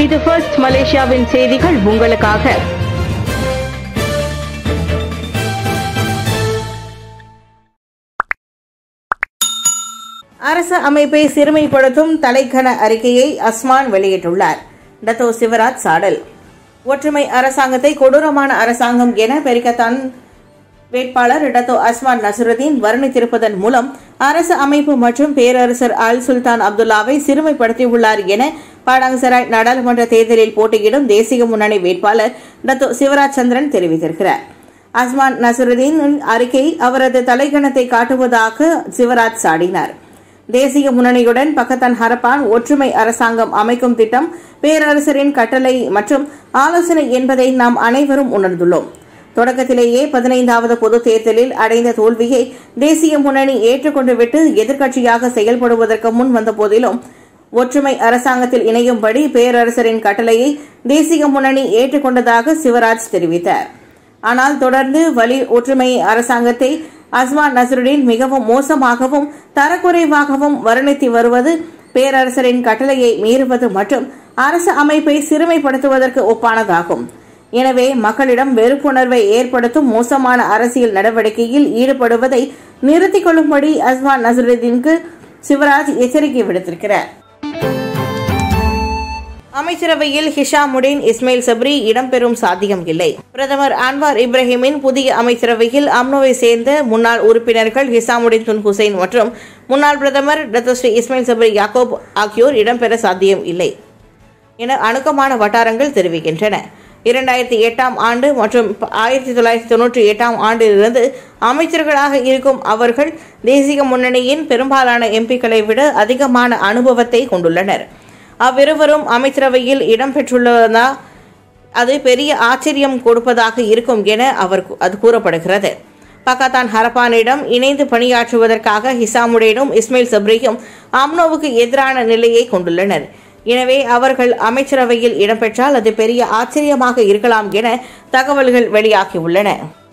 இது ஃபர்ஸ்ட் மலேசியாவின் செய்திகள் உங்களுக்காக அரசு அமைப்பை சிறுமைப்படுத்தும் தலைக்கண அறிக்கையை அஸ்மான் வெளியிட்டுள்ளார் டத்தோ சிவராஜ் சாடல் ஒற்றுமை அரசாங்கத்தை கொடூரமான அரசாங்கம் என பெரிக்கத்தான் வேட்பாளர் டத்தோ அஸ்மான் நசருதீன் வர்ணித்திருப்பதன் மூலம் அரசு அமைப்பு மற்றும் பேரரசர் அல் சுல்தான் அப்துல்லாவை சிறுமைப்படுத்தியுள்ளார் என பாடாங்கசராய் நாடாளுமன்ற தேர்தலில் போட்டியிடும் தேசிய முன்னணி வேட்பாளர் டத்தோ சிவராஜ் சந்திரன் தெரிவித்திருக்கிறார் அஸ்மான் நசருதீன் அறிக்கை அவரது தலைக்கணத்தை காட்டுவதாக சிவராஜ் சாடினார் தேசிய முன்னணியுடன் பக்கத்தான் ஹரப்பான் ஒற்றுமை அரசாங்கம் அமைக்கும் திட்டம் பேரரசரின் கட்டளை மற்றும் ஆலோசனை என்பதை நாம் அனைவரும் உணர்ந்துள்ளோம் தொடக்கத்திலேயே பதினைந்தாவது பொதுத் தேர்தலில் அடைந்த தோல்வியை தேசிய முன்னணி ஏற்றுக்கொண்டுவிட்டு எதிர்க்கட்சியாக செயல்படுவதற்கு முன் வந்த போதிலும் ஒற்றுமை அரசாங்கத்தில் இணையும்படி பேரரசரின் கட்டளையை தேசிய முன்னணி ஏற்றுக்கொண்டதாக சிவராஜ் தெரிவித்தார் ஆனால் தொடர்ந்து வலி ஒற்றுமை அரசாங்கத்தை அஸ்மான் நசருடீன் மிகவும் மோசமாகவும் தரக்குறைவாகவும் வர்ணித்து வருவது பேரரசரின் கட்டளையை மீறுவது மற்றும் அரசு அமைப்பை சிறுமைப்படுத்துவதற்கு ஒப்பானதாகும் எனவே மக்களிடம் வெறுப்புணர்வை ஏற்படுத்தும் மோசமான அரசியல் நடவடிக்கையில் ஈடுபடுவதை நிறுத்திக் கொள்ளும்படி அஸ்மான் நசருதீனுக்கு சிவராஜ் எச்சரிக்கை விடுத்திருக்கிறார் அமைச்சரவையில் ஹிஷாமுடின் இஸ்மாயில் சப்ரி இடம்பெறும் சாத்தியம் இல்லை பிரதமர் அன்வார் இப்ராஹிமின் புதிய அமைச்சரவையில் அம்னோவை சேர்ந்த முன்னாள் உறுப்பினர்கள் ஹிசாமுடின் துன் ஹுசைன் மற்றும் முன்னாள் பிரதமர் டத்தஸ்ரீ இஸ்மாயில் சப்ரி யாக்கோப் ஆகியோர் இடம்பெற சாத்தியம் இல்லை என அணுக்கமான வட்டாரங்கள் தெரிவிக்கின்றன இரண்டாயிரத்தி எட்டாம் ஆண்டு மற்றும் ஆயிரத்தி தொள்ளாயிரத்தி தொன்னூற்றி எட்டாம் ஆண்டிலிருந்து அமைச்சர்களாக இருக்கும் அவர்கள் தேசிய முன்னணியின் பெரும்பாலான எம்பிக்களை விட அதிகமான அனுபவத்தை கொண்டுள்ளனர் அவ்விருவரும் அமைச்சரவையில் இடம்பெற்றுள்ளதா அது பெரிய ஆச்சரியம் கொடுப்பதாக இருக்கும் என அவர் அது கூறப்படுகிறது பக்காத்தான் ஹரப்பானிடம் இணைந்து பணியாற்றுவதற்காக ஹிசாமுடேனும் இஸ்மாயில் சப்ரியும் அம்னோவுக்கு எதிரான நிலையை கொண்டுள்ளனர் எனவே அவர்கள் அமைச்சரவையில் இடம்பெற்றால் அது பெரிய ஆச்சரியமாக இருக்கலாம் என தகவல்கள் வெளியாகியுள்ளன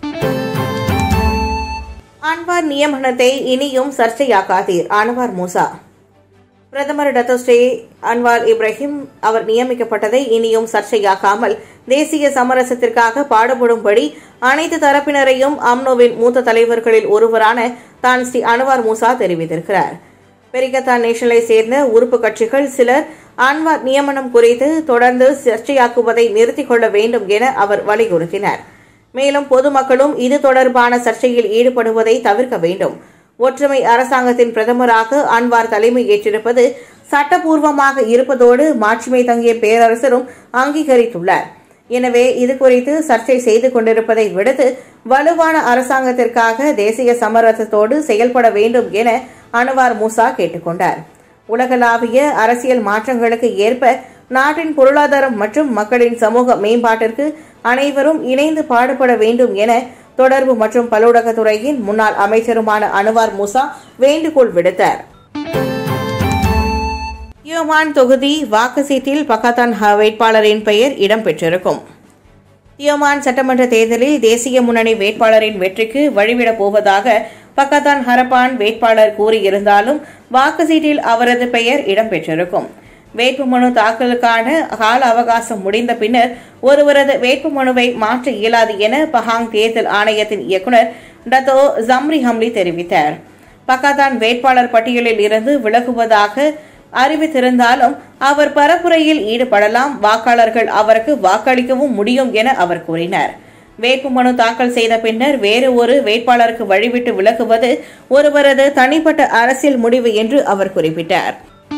அன்வார் நியமனத்தை இனியும் சர்ச்சையாக்காதீர் அன்வார் மூசா பிரதமர் டத்தோஸ்ரீ அன்வார் இப்ராஹிம் அவர் நியமிக்கப்பட்டதை இனியும் சர்ச்சையாக்காமல் தேசிய சமரசத்திற்காக பாடுபடும்படி அனைத்து தரப்பினரையும் அம்னோவின் மூத்த தலைவர்களில் ஒருவரான தான் ஸ்ரீ அன்வார் மூசா தெரிவித்திருக்கிறார் பெரிகத்தான் நேஷனலை சேர்ந்த உறுப்பு கட்சிகள் சிலர் அன்வார் நியமனம் குறித்து தொடர்ந்து சர்ச்சையாக்குவதை நிறுத்திக் கொள்ள வேண்டும் என அவர் வலியுறுத்தினார் மேலும் பொதுமக்களும் இது தொடர்பான சர்ச்சையில் ஈடுபடுவதை தவிர்க்க வேண்டும் ஒற்றுமை அரசாங்கத்தின் பிரதமராக அன்வார் தலைமை ஏற்றிருப்பது சட்டப்பூர்வமாக இருப்பதோடு மாட்சிமை தங்கிய பேரரசரும் அங்கீகரித்துள்ளார் எனவே இது குறித்து சர்ச்சை செய்து கொண்டிருப்பதை விடுத்து வலுவான அரசாங்கத்திற்காக தேசிய சமரசத்தோடு செயல்பட வேண்டும் என அனுவார் மூசா கேட்டுக்கொண்டார் உலகளாவிய அரசியல் மாற்றங்களுக்கு ஏற்ப நாட்டின் பொருளாதாரம் மற்றும் மக்களின் சமூக மேம்பாட்டிற்கு அனைவரும் இணைந்து பாடுபட வேண்டும் என தொடர்பு மற்றும் பலூடகத்துறையின் முன்னாள் அமைச்சருமான அனுவார் மூசா வேண்டுகோள் விடுத்தார் தியோமான் தொகுதி வாக்கு சீட்டில் பக்காத்தான் வேட்பாளரின் பெயர் இடம்பெற்றிருக்கும் தியோமான் சட்டமன்ற தேர்தலில் தேசிய முன்னணி வேட்பாளரின் வெற்றிக்கு வழிவிடப் போவதாக பக்கத்தான் ஹரப்பான் வேட்பாளர் கூறியிருந்தாலும் வாக்கு சீட்டில் அவரது பெயர் இடம்பெற்றிருக்கும் வேட்புமனு தாக்கலுக்கான கால அவகாசம் முடிந்த பின்னர் ஒருவரது வேட்புமனுவை மாற்ற இயலாது என பஹாங் தேர்தல் ஆணையத்தின் இயக்குநர் டத்தோ ஜம்ரி ஹம்லி தெரிவித்தார் பக்காத்தான் வேட்பாளர் பட்டியலில் இருந்து விலகுவதாக அறிவித்திருந்தாலும் அவர் பரப்புரையில் ஈடுபடலாம் வாக்காளர்கள் அவருக்கு வாக்களிக்கவும் முடியும் என அவர் கூறினார் வேட்புமனு தாக்கல் செய்த பின்னர் வேறு ஒரு வேட்பாளருக்கு வழிவிட்டு விலகுவது ஒருவரது தனிப்பட்ட அரசியல் முடிவு என்று அவர் குறிப்பிட்டார்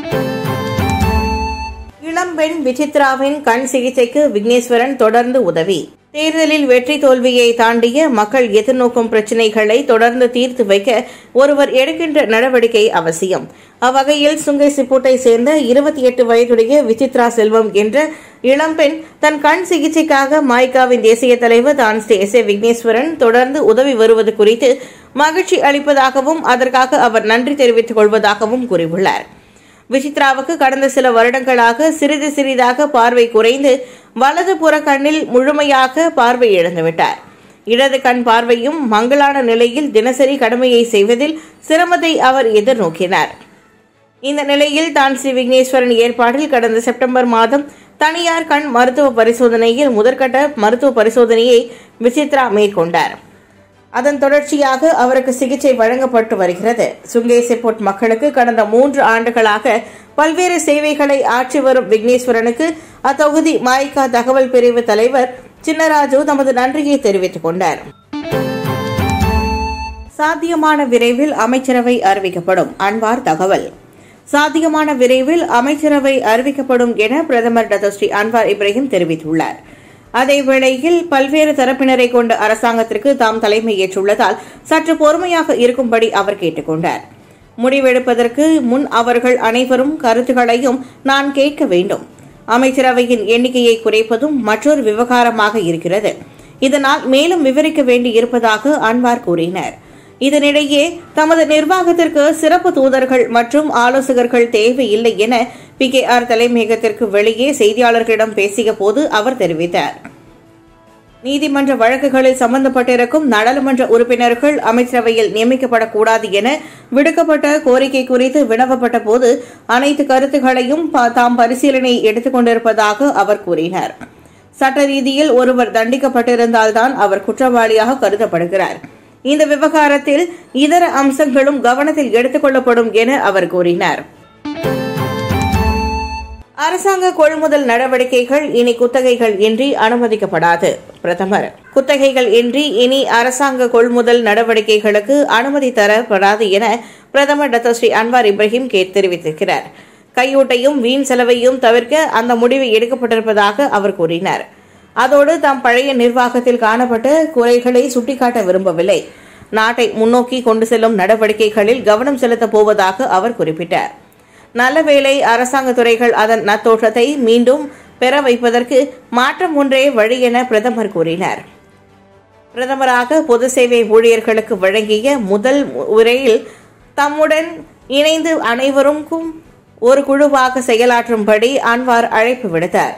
இளம்பெண் விசித்ராவின் கண் சிகிச்சைக்கு விக்னேஸ்வரன் தொடர்ந்து உதவி தேர்தலில் வெற்றி தோல்வியை தாண்டிய மக்கள் எதிர்நோக்கும் பிரச்சினைகளை தொடர்ந்து தீர்த்து வைக்க ஒருவர் எடுக்கின்ற நடவடிக்கை அவசியம் அவ்வகையில் சுங்கை சிப்பூட்டை சேர்ந்த இருபத்தி எட்டு வயதுடைய விசித்ரா செல்வம் என்ற இளம்பெண் தன் கண் சிகிச்சைக்காக மாய்காவின் தேசிய தலைவர் தான் ஸ்ரீ எஸ் ஏ விக்னேஸ்வரன் தொடர்ந்து உதவி வருவது குறித்து மகிழ்ச்சி அளிப்பதாகவும் அதற்காக அவர் நன்றி தெரிவித்துக் கொள்வதாகவும் கூறியுள்ளார் விசித்ராவுக்கு கடந்த சில வருடங்களாக சிறிது சிறிதாக பார்வை குறைந்து வலது புற கண்ணில் முழுமையாக பார்வை இழந்துவிட்டார் இடது கண் பார்வையும் மங்கலான நிலையில் தினசரி கடமையை செய்வதில் சிரமத்தை அவர் எதிர்நோக்கினார் இந்த நிலையில் தான் ஸ்ரீ விக்னேஸ்வரன் ஏற்பாட்டில் கடந்த செப்டம்பர் மாதம் தனியார் கண் மருத்துவ பரிசோதனையில் முதற்கட்ட மருத்துவ பரிசோதனையை விசித்ரா மேற்கொண்டார் அதன் தொடர்ச்சியாக அவருக்கு சிகிச்சை வழங்கப்பட்டு வருகிறது சுங்கை செப்போட் மக்களுக்கு கடந்த மூன்று ஆண்டுகளாக பல்வேறு சேவைகளை ஆற்றி வரும் விக்னேஸ்வரனுக்கு அத்தொகுதி மாய்கா தகவல் பிரிவு தலைவர் சின்னராஜு தமது நன்றியை தெரிவித்துக் கொண்டார் சாத்தியமான விரைவில் அமைச்சரவை அறிவிக்கப்படும் அன்வார் தகவல் சாத்தியமான விரைவில் அமைச்சரவை அறிவிக்கப்படும் என பிரதமர் டத்தஸ்ரீ அன்வார் இப்ராஹிம் தெரிவித்துள்ளார் அதேவேளையில் பல்வேறு தரப்பினரை கொண்ட அரசாங்கத்திற்கு தாம் தலைமை ஏற்றுள்ளதால் சற்று பொறுமையாக இருக்கும்படி அவர் கேட்டுக்கொண்டார் முடிவெடுப்பதற்கு முன் அவர்கள் அனைவரும் கருத்துக்களையும் நான் கேட்க வேண்டும் அமைச்சரவையின் எண்ணிக்கையை குறைப்பதும் மற்றொரு விவகாரமாக இருக்கிறது இதனால் மேலும் விவரிக்க வேண்டி இருப்பதாக அன்வார் கூறினார் இதனிடையே தமது நிர்வாகத்திற்கு சிறப்பு தூதர்கள் மற்றும் ஆலோசகர்கள் தேவையில்லை என பி கே ஆர் தலைமையகத்திற்கு வெளியே செய்தியாளர்களிடம் பேசிய போது அவர் தெரிவித்தார் நீதிமன்ற வழக்குகளில் சம்பந்தப்பட்டிருக்கும் நாடாளுமன்ற உறுப்பினர்கள் அமைச்சரவையில் நியமிக்கப்படக்கூடாது என விடுக்கப்பட்ட கோரிக்கை குறித்து வினவப்பட்ட போது அனைத்து கருத்துக்களையும் ப- தாம் பரிசீலனை எடுத்துக் கொண்டிருப்பதாக அவர் கூறினார் சட்ட ரீதியில் ஒருவர் தண்டிக்கப்பட்டிருந்தால்தான் அவர் குற்றவாளியாக கருதப்படுகிறார் இந்த விவகாரத்தில் இதர அம்சங்களும் கவனத்தில் எடுத்துக் கொள்ளப்படும் என அவர் கூறினார் அரசாங்க கொள்முதல் நடவடிக்கைகள் இனி குத்தகைகள் இன்றி அனுமதிக்கப்படாது பிரதமர் குத்தகைகள் இன்றி இனி அரசாங்க கொள்முதல் நடவடிக்கைகளுக்கு அனுமதி தரப்படாது என பிரதமர் டாக்டர் ஸ்ரீ அன்வார் இப்ராஹிம் கே தெரிவித்திருக்கிறார் கையூட்டையும் வீண் செலவையும் தவிர்க்க அந்த முடிவு எடுக்கப்பட்டிருப்பதாக அவர் கூறினார் அதோடு தாம் பழைய நிர்வாகத்தில் காணப்பட்ட குறைகளை சுட்டிக்காட்ட விரும்பவில்லை நாட்டை முன்னோக்கி கொண்டு செல்லும் நடவடிக்கைகளில் கவனம் செலுத்தப் போவதாக அவர் குறிப்பிட்டார் நல்லவேளை அரசாங்க துறைகள் அதன் நத்தோற்றத்தை மீண்டும் பெற வைப்பதற்கு மாற்றம் ஒன்றே வழி என பிரதமர் கூறினார் பிரதமராக பொது சேவை ஊழியர்களுக்கு வழங்கிய முதல் உரையில் தம்முடன் இணைந்து அனைவருக்கும் ஒரு குழுவாக செயலாற்றும்படி அன்வார் அழைப்பு விடுத்தார்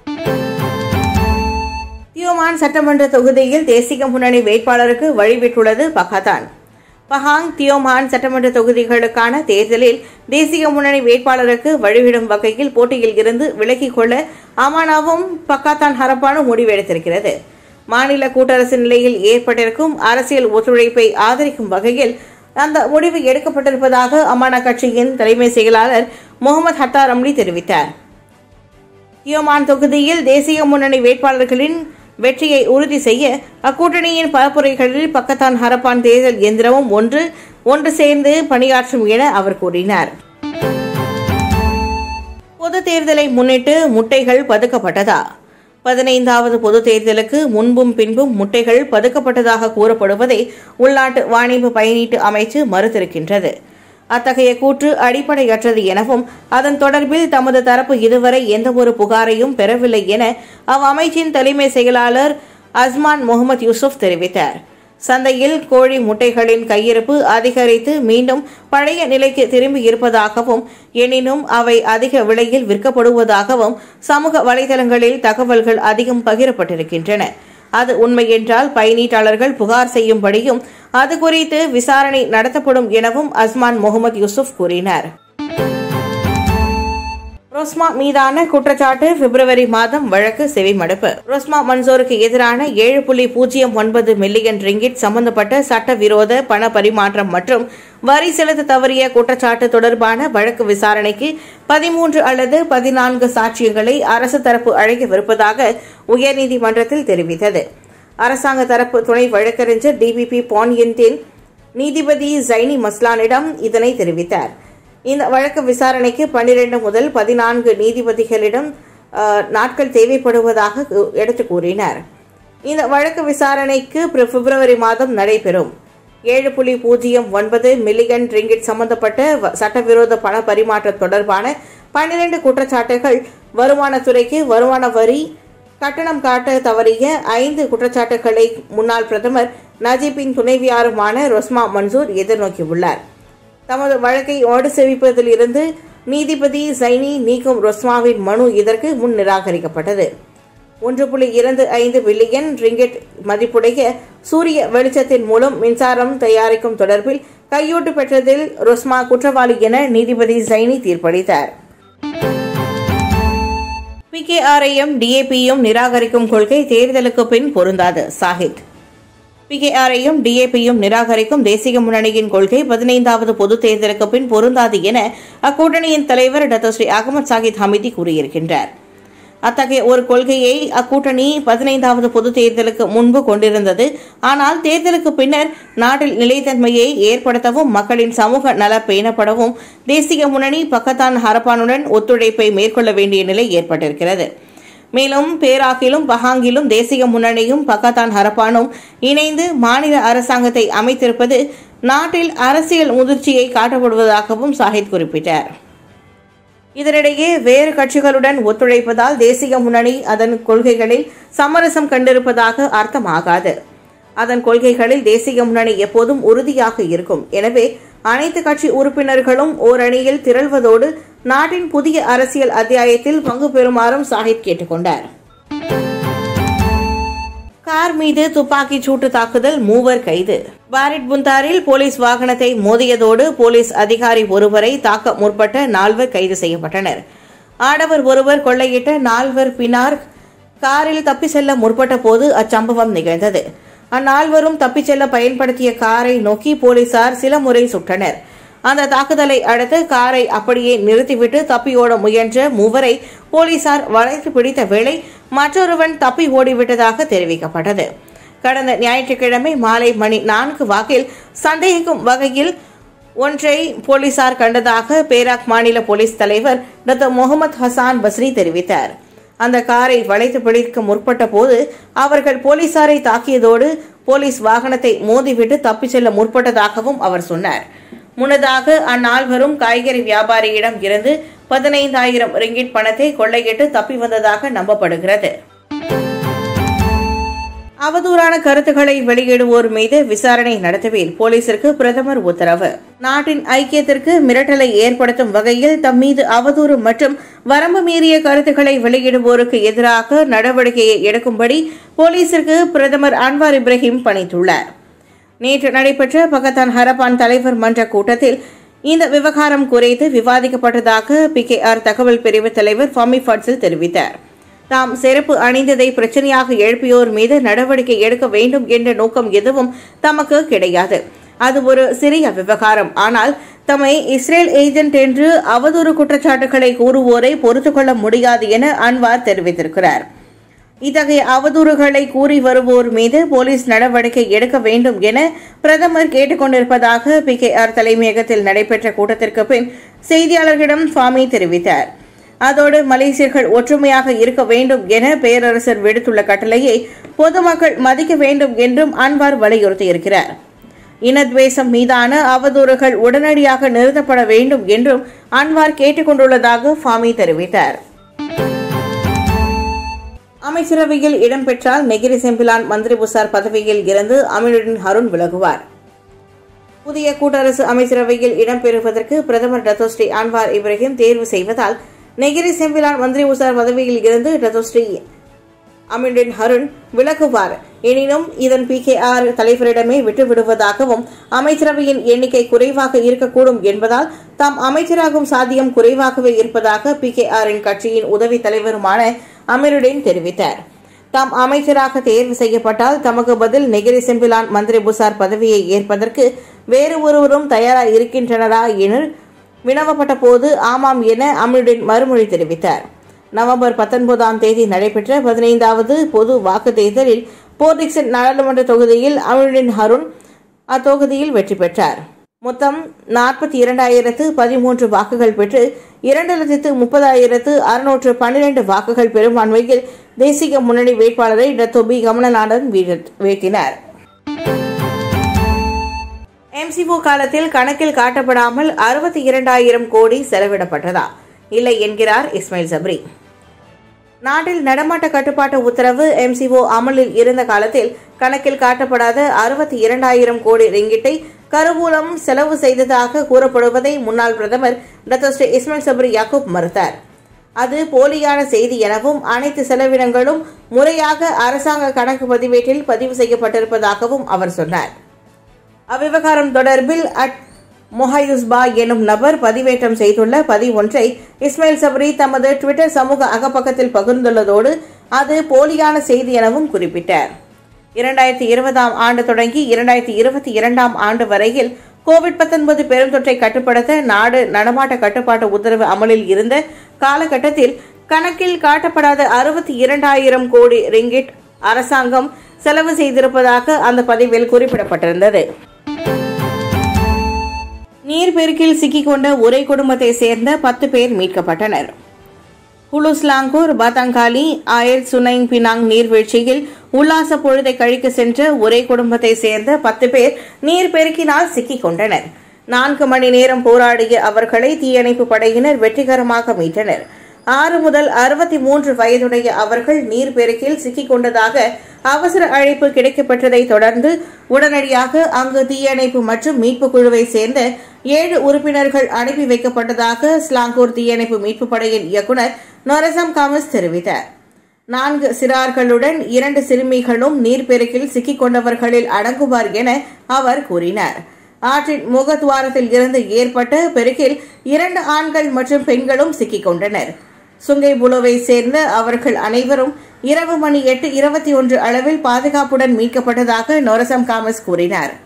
தியோமான் சட்டமன்ற தொகுதியில் தேசிய முன்னணி வேட்பாளருக்கு வழிவிட்டுள்ளது பகாதான் பஹாங் தியோமான் சட்டமன்ற தொகுதிகளுக்கான தேர்தலில் தேசிய முன்னணி வேட்பாளருக்கு வழிவிடும் வகையில் போட்டியில் இருந்து விலகிக் கொள்ள அமானாவும் பக்காத்தான் ஹரப்பானும் முடிவெடுத்திருக்கிறது மாநில கூட்டரசு நிலையில் ஏற்பட்டிருக்கும் அரசியல் ஒத்துழைப்பை ஆதரிக்கும் வகையில் அந்த முடிவு எடுக்கப்பட்டிருப்பதாக அமானா கட்சியின் தலைமை செயலாளர் முகமது ஹத்தார் அம்லி தெரிவித்தார் தியோமான் தொகுதியில் தேசிய முன்னணி வேட்பாளர்களின் வெற்றியை உறுதி செய்ய அக்கூட்டணியின் பரப்புரைகளில் பக்கத்தான் ஹரப்பான் தேர்தல் எந்திரமும் ஒன்று ஒன்று சேர்ந்து பணியாற்றும் என அவர் கூறினார் பொது தேர்தலை முன்னிட்டு முட்டைகள் பதுக்கப்பட்டதா பதினைந்தாவது பொது தேர்தலுக்கு முன்பும் பின்பும் முட்டைகள் பதுக்கப்பட்டதாக கூறப்படுவதை உள்நாட்டு வாணிப பயனீட்டு அமைச்சு மறுத்திருக்கின்றது அத்தகைய கூற்று அடிப்படையற்றது எனவும் அதன் தொடர்பில் தமது தரப்பு இதுவரை எந்தவொரு புகாரையும் பெறவில்லை என அவ்வமைச்சின் தலைமை செயலாளர் அஸ்மான் முகமது யூசுப் தெரிவித்தார் சந்தையில் கோழி முட்டைகளின் கையிருப்பு அதிகரித்து மீண்டும் பழைய நிலைக்கு திரும்பி இருப்பதாகவும் எனினும் அவை அதிக விலையில் விற்கப்படுவதாகவும் சமூக வலைதளங்களில் தகவல்கள் அதிகம் பகிரப்பட்டிருக்கின்றன அது உண்மை என்றால் பயனீட்டாளர்கள் புகார் செய்யும்படியும் அது குறித்து விசாரணை நடத்தப்படும் எனவும் அஸ்மான் முகமது யூசுப் கூறினார் ரோஸ்மா மீதான குற்றச்சாட்டு பிப்ரவரி மாதம் வழக்கு செவிமடுப்பு ரோஸ்மா மன்சூருக்கு எதிரான ஏழு புள்ளி பூஜ்ஜியம் ஒன்பது மில்லியன் ரிங்கிட் சம்பந்தப்பட்ட சட்டவிரோத பண பரிமாற்றம் மற்றும் வரி செலுத்த தவறிய குற்றச்சாட்டு தொடர்பான வழக்கு விசாரணைக்கு பதிமூன்று அல்லது பதினான்கு சாட்சியங்களை அரசு தரப்பு அழைக்கவிருப்பதாக உயர்நீதிமன்றத்தில் தெரிவித்தது அரசாங்க தரப்பு துணை வழக்கறிஞர் டிபிபி பான்யன்டின் நீதிபதி ஜைனி மஸ்லானிடம் இதனை தெரிவித்தார் இந்த வழக்கு விசாரணைக்கு பன்னிரண்டு முதல் பதினான்கு நீதிபதிகளிடம் அஹ், நாட்கள் தேவைப்படுவதாக கு- எடுத்து கூறினார் இந்த வழக்கு விசாரணைக்கு பிர- பிப்ரவரி மாதம் நடைபெறும் ஏழு புள்ளி பூஜ்ஜியம் ஒன்பது மில்லியன் ரிங்கிட் சம்பந்தப்பட்ட வ- சட்டவிரோத பண பரிமாற்றம் தொடர்பான பன்னிரண்டு குற்றச்சாட்டுகள் வருமானத்துறைக்கு வருமான வரி கட்டணம் காட்ட தவறிய ஐந்து குற்றச்சாட்டுகளை முன்னாள் பிரதமர் நஜீப்பின் துணைவியாருமான ரொஸ்மா மன்சூர் எதிர்நோக்கியுள்ளார் தமது வழக்கை ஓடு செவிப்பதில் இருந்து நீதிபதி சைனி நீக்கும் ரொஸ்மாவின் மனு இதற்கு முன் நிராகரிக்கப்பட்டது ஒன்று புள்ளி இரண்டு ஐந்து பில்லியன் ரிங்கெட் மதிப்புடைய சூரிய வெளிச்சத்தின் மூலம் மின்சாரம் தயாரிக்கும் தொடர்பில் கையூட்டு பெற்றதில் ரொஸ்மா குற்றவாளி என நீதிபதி சைனி தீர்ப்பளித்தார் பிகேஆர்ஐஎம் டிஏபியும் நிராகரிக்கும் கொள்கை தேர்தலுக்கு பின் பொருந்தாது சாஹித் பிகேஆரையும் டிஏபியும் நிராகரிக்கும் தேசிய முன்னணியின் கொள்கை பதினைந்தாவது பொதுத் தேர்தலுக்கு பின் பொருந்தாது என அக்கூட்டணியின் தலைவர் doctor Sri Ahmad Zahid Hamidi கூறியிருக்கின்றார் அத்தகைய ஒரு கொள்கையை அக்கூட்டணி பதினைந்தாவது பொதுத் தேர்தலுக்கு முன்பு கொண்டிருந்தது ஆனால் தேர்தலுக்கு பின்னர் நாட்டில் நிலைத்தன்மையை ஏற்படுத்தவும் மக்களின் சமூக நல பேணப்படவும் தேசிய முன்னணி பக்கத்தான் ஹரப்பானுடன் ஒத்துழைப்பை மேற்கொள்ள வேண்டிய நிலை ஏற்பட்டிருக்கிறது மேலும் பேராக்கிலும் பஹாங்கிலும் தேசிய முன்னணியும் பக்கத்தான் ஹரப்பானும் இணைந்து மாநில அரசாங்கத்தை அமைத்திருப்பது நாட்டில் அரசியல் முதிர்ச்சியை காட்டப்படுவதாகவும் சாஹித் குறிப்பிட்டார் இதனிடையே வேறு கட்சிகளுடன் ஒத்துழைப்பதால் தேசிய முன்னணி அதன் கொள்கைகளில் சமரசம் கண்டிருப்பதாக அர்த்தமாகாது அதன் கொள்கைகளில் தேசிய முன்னணி எப்போதும் உறுதியாக இருக்கும் எனவே அனைத்து கட்சி உறுப்பினர்களும் ஓரணியில் திரள்வதோடு நாட்டின் புதிய அரசியல் அத்தியாயத்தில் பங்கு பெறுமாறும் சாஹித் கேட்டுக்கொண்டார் கார் மீது துப்பாக்கிச் சூட்டு தாக்குதல் மூவர் கைது பாரிட் புந்தாரில் போலீஸ் வாகனத்தை மோதியதோடு போலீஸ் அதிகாரி ஒருவரை தாக்க முற்பட்ட நால்வர் கைது செய்யப்பட்டனர் ஆடவர் ஒருவர் கொள்ளையிட்ட நால்வர் பின்னார் காரில் தப்பி செல்ல முற்பட்ட போது அச்சம்பவம் நிகழ்ந்தது அந்நால்வரும் தப்பிச் செல்ல பயன்படுத்திய காரை நோக்கி போலீசார் சில முறை சுட்டனர் அந்த தாக்குதலை அடுத்து காரை அப்படியே நிறுத்திவிட்டு தப்பியோட முயன்ற மூவரை போலீசார் வளைத்து பிடித்த வேளை மற்றொருவன் தப்பி ஓடிவிட்டதாக தெரிவிக்கப்பட்டது கடந்த ஞாயிற்றுக்கிழமை மாலை மணி நான்கு வாக்கில் சந்தேகிக்கும் வகையில் ஒன்றை போலீசார் கண்டதாக பேராக் மாநில போலீஸ் தலைவர் டாக்டர் முகமது ஹசான் பஸ்ரி தெரிவித்தார் அந்த காரை வளைத்து பிடிக்க முற்பட்ட போது அவர்கள் போலீசாரை தாக்கியதோடு போலீஸ் வாகனத்தை மோதிவிட்டு தப்பிச் செல்ல முற்பட்டதாகவும் அவர் சொன்னார் முன்னதாக அந்நால்வரும் காய்கறி வியாபாரியிடம் இருந்து பதினைந்தாயிரம் ரிங்கிட் பணத்தை கொள்ளையிட்டு தப்பி வந்ததாக நம்பப்படுகிறது அவதூறான கருத்துக்களை வெளியிடுவோர் மீது விசாரணை நடத்துவேன் போலீசிற்கு பிரதமர் உத்தரவு நாட்டின் ஐக்கியத்திற்கு மிரட்டலை ஏற்படுத்தும் வகையில் தம் மீது அவதூறு மற்றும் வரம்பு மீறிய கருத்துக்களை வெளியிடுவோருக்கு எதிராக நடவடிக்கையை எடுக்கும்படி போலீசிற்கு பிரதமர் அன்வார் இப்ராஹிம் பணித்துள்ளார் நேற்று நடைபெற்ற பகத்தான் ஹரப்பான் தலைவர் மன்ற கூட்டத்தில் இந்த விவகாரம் குறித்து விவாதிக்கப்பட்டதாக பிகேஆர் தகவல் பிரிவு தலைவர் ஃபமி ஃபட்சில் தெரிவித்தார் தாம் செருப்பு அணிந்ததை பிரச்சனையாக எழுப்பியோர் மீது நடவடிக்கை எடுக்க வேண்டும் என்ற நோக்கம் எதுவும் தமக்கு கிடையாது அது ஒரு சிறிய விவகாரம் ஆனால் தம்மை இஸ்ரேல் ஏஜென்ட் என்று அவதூறு குற்றச்சாட்டுகளை கூறுவோரை பொறுத்துக்கொள்ள முடியாது என அன்வார் தெரிவித்திருக்கிறார் இத்தகைய அவதூறுகளை கூறி வருவோர் மீது போலீஸ் நடவடிக்கை எடுக்க வேண்டும் என பிரதமர் கேட்டுக்கொண்டிருப்பதாக பி கே ஆர் தலைமையகத்தில் நடைபெற்ற கூட்டத்திற்கு பின் செய்தியாளர்களிடம் சுவாமி தெரிவித்தார் அதோடு மலேசியர்கள் ஒற்றுமையாக இருக்க வேண்டும் என பேரரசர் விடுத்துள்ள கட்டளையை பொதுமக்கள் மதிக்க வேண்டும் என்றும் அன்வார் வலியுறுத்தியிருக்கிறார் இனத்வேஷம் மீதான அவதூறுகள் உடனடியாக நிறுத்தப்பட வேண்டும் என்றும் அன்வார் கேட்டுக்கொண்டுள்ளதாக ஃபாமி தெரிவித்தார் அமைச்சரவையில் இடம்பெற்றால் நெகிரி செம்பிலான் மந்திரி புசார் பதவியில் இருந்து அமினுddin ஹருண் விலகுவார் புதிய கூட்டரசு அமைச்சரவையில் இடம்பெறுவதற்கு பிரதமர் டத்தோஸ்ரீ அன்வார் இப்ராஹிம் தேர்வு செய்வதால் நெகிரி செம்பிலான் மந்திரி உசார் பதவியில் இருந்து டத்தோஸ்ரீ அமினுddin ஹருண் விலகுவார் எனினும் இதன் பி கே ஆர் தலைவரிடமே விட்டுவிடுவதாகவும் அமைச்சரவையின் எண்ணிக்கை குறைவாக இருக்கக்கூடும் என்பதால் தாம் அமைச்சராகும் சாத்தியம் குறைவாகவே இருப்பதாக பி கே ஆரின் கட்சியின் உதவி தலைவருமான அமீருடன் தெரிவித்தார் தாம் அமைச்சராக தேர்வு செய்யப்பட்டால் தமக்கு பதில் நெகிரி செம்பிலான் மந்திரி புசார் பதவியை ஏற்பதற்கு வேறு ஒருவரும் தயாராக இருக்கின்றனரா என வினவப்பட்ட போது ஆமாம் என அமீருடன் மறுமொழி தெரிவித்தார் நவம்பர் பத்தொன்பதாம் தேதி நடைபெற்ற பதினைந்தாவது பொது வாக்கு தேர்தலில் போர்டிக்சன் நாடாளுமன்ற தொகுதியில் அமீருddin ஹருண் அத்தொகுதியில் வெற்றி பெற்றார் மொத்தம் நாற்பத்தி இரண்டாயிரத்து பதிமூன்று வாக்குகள் பெற்று இரண்டு லட்சத்து முப்பதாயிரத்து அறுநூற்று பன்னிரண்டு வாக்குகள் பெரும்பான்மையில் தேசிய முன்னணி வேட்பாளரை டத்தோபி கமலநாதன் வீழ்த்தினார் எம்சிஓ காலத்தில் கணக்கில் காட்டப்படாமல் அறுபத்தி இரண்டாயிரம் கோடி செலவிடப்பட்டதா இல்லை என்கிறார் இஸ்மாயில் சப்ரி நாட்டில் நடமாட்ட கட்டுப்பாட்டு உத்தரவு எம்சிஓ அமலில் இருந்த காலத்தில் கணக்கில் காட்டப்படாத அறுபத்தி இரண்டாயிரம் கோடி ரிங்கிட்டை கருவூலம் செலவு செய்ததாக கூறப்படுவதை முன்னாள் பிரதமர் doctor Sri Ismail Sabri Yaakob மறுத்தார் அது போலியான செய்தி எனவும் அனைத்து செலவினங்களும் முறையாக அரசாங்க கணக்கு பதிவேட்டில் பதிவு செய்யப்பட்டிருப்பதாகவும் அவர் சொன்னார் அவ்விவகாரம் தொடர்பில் அட் மொஹயுஸ்பா எனும் நபர் பதிவேற்றம் செய்துள்ள பதிவொன்றை இஸ்மாயில் சபரி தமது ட்விட்டர் சமூக அகப்பக்கத்தில் பகிர்ந்துள்ளதோடு அது போலியான செய்தி எனவும் குறிப்பிட்டார் இரண்டாயிரத்தி இருபதாம் ஆண்டு தொடங்கி இரண்டாயிரத்தி இருபத்தி இரண்டாம் ஆண்டு வரையில் கோவிட் 19 பெருந்தொற்றை கட்டுப்படுத்த நாடு நடமாட்ட கட்டுப்பாட்டு உத்தரவு அமலில் இருந்த காலகட்டத்தில் கணக்கில் காட்டப்படாத அறுபத்தி இரண்டாயிரம் கோடி ரிங்கிட் அரசாங்கம் செலவு செய்திருப்பதாக அந்த பதிவில் குறிப்பிடப்பட்டிருந்தது நீர்பெருக்கில் சிக்கிக்கொண்ட ஒரே குடும்பத்தை சேர்ந்த பத்து பேர் மீட்கப்பட்டனர் ஹுலுஸ்லாங்கூர் பாத்தங்காலி ஆயர் சுனைங் பினாங் நீர்வீழ்ச்சியில் உல்லாச பொழுதை கழிக்க சென்ற ஒரே குடும்பத்தை சேர்ந்த பத்து பேர் நீர்பெருக்கினால் சிக்கிக் கொண்டனர் நான்கு மணி நேரம் போராடிய அவர்களை தீயணைப்பு படையினர் வெற்றிகரமாக மீட்டனர் ஆறு முதல் அறுபத்தி மூன்று வயதுடைய அவர்கள் நீர்பெருக்கில் சிக்கிக் கொண்டதாக அவசர அழைப்பு கிடைக்கப்பட்டதை தொடர்ந்து உடனடியாக அங்கு தீயணைப்பு மற்றும் மீட்பு குழுவை சேர்ந்த ஏழு உறுப்பினர்கள் அனுப்பி வைக்கப்பட்டதாக ஸ்லாங்கூர் தீயணைப்பு மீட்பு படையின் இயக்குநர் நொரசம் காமஸ் தெரிவித்தார் நான்கு சிறார்களுடன் இரண்டு சிறுமிகளும் நீர்பெருக்கில் சிக்கிக் கொண்டவர்களில் அடங்குவார் என அவர் கூறினார் ஆற்றின் முகத்துவாரத்தில் இருந்து ஏற்பட்ட பெருக்கில் இரண்டு ஆண்கள் மற்றும் பெண்களும் சிக்கிக் கொண்டனர் சுங்கை புலோவை சேர்ந்த அவர்கள் அனைவரும் இரவு மணி எட்டு இருபத்தி ஒன்று அளவில் பாதுகாப்புடன் மீட்கப்பட்டதாக நொரசம் காமஸ் கூறினார்